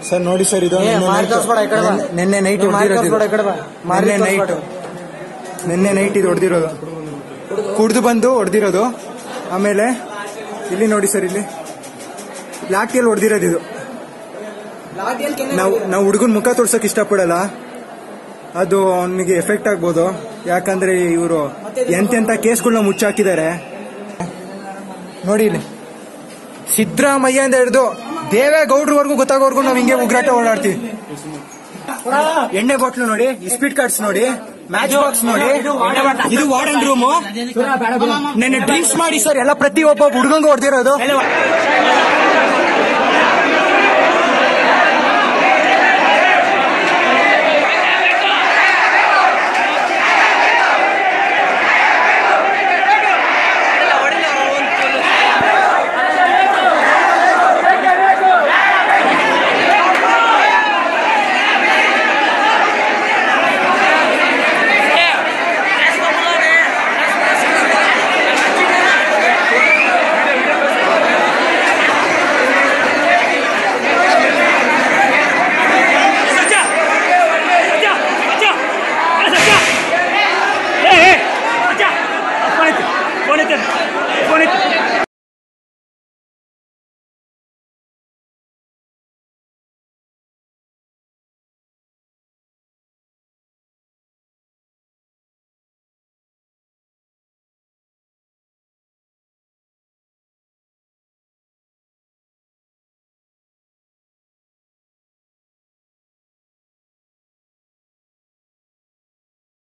Sir ನೋಡಿ sir ಇದು ಏ, ನಿನ್ನೆ ಮಾರಿ night- ತೋರ್ಸ್ಬೇಡ, ಈ ಕಡೆ ಬಾ. ನಿನ್ನೆ- ನಿನ್ನೆ ನೈಟ್ ನೀ ಮಾರಿ ಹೊಡೆದಿರೋದು ತೋರ್ಸ್ಬೇಡ, ಈ ಕಡೆ ಬಾ. ಮಾರಿ ನಿನ್ನೆ ನೈಟ್ ತೋರ್ಸ್ಬೇಡ. ನಿನ್ನೆ ನೈಟ್ ಇದು ಹೊಡೆದಿರೋದು ಕುಡ್ದು ಬಂದು ಹೊಡೆದಿರೋದು ಆಮೇಲೆ ಇಲ್ಲಿ ನೋಡಿ ಸರ್ ಇಲ್ಲಿ ಲಾಠಿಯಲ್ಲಿ ಹೊಡೆದಿರೋದು ಇದು ನಾವು ನಾವು ಹುಡುಗನ ಮುಖ ತೋರ್ಸಕ್ ಇಷ್ಟಪಡಲ್ಲ ಅದು ಅವನಿಗೆ ಎಫೆಕ್ಟ್ ಆಗ್ಬೋದು ಯಾಕಂದ್ರೆ ಇವರು ಎಂತೆಂತ ಕೇಸ್ಗಳನ್ನ ಮುಚ್ಚಾಕಿದ್ದಾರೆ ನೋಡಿ ಇಲ್ಲಿ ಸಿದ್ದರಾಮಯ್ಯ ಅಂತ ಹಿಡಿದು ದೇವೇಗೌಡ್ರವರೆಗೂ ಗೊತ್ತಾಗೋವರೆಗೂ ನಾವು ಹಿಂಗೆ ಉಗ್ರಾಟ ಓಡಾಡ್ತೀವಿ ಎಣ್ಣೆ ಬಾಟ್ಲು ನೋಡಿ ಸ್ಪೀಡ್ ಕಾರ್ಡ್ಸ್ ನೋಡಿ ಮ್ಯಾಚ್ ಬಾಕ್ಸ್ ನೋಡಿ ಇದು ವಾರ್ಡನ್ ರೂಮು ನೆನ್ನೆ ಡ್ರಿಂಕ್ಸ್ ಮಾಡಿ ಸರ್ ಎಲ್ಲ ಪ್ರತಿ ಒಬ್ಬ ಹುಡುಗಂಗೂ ಹೊಡೆದಿರೋದು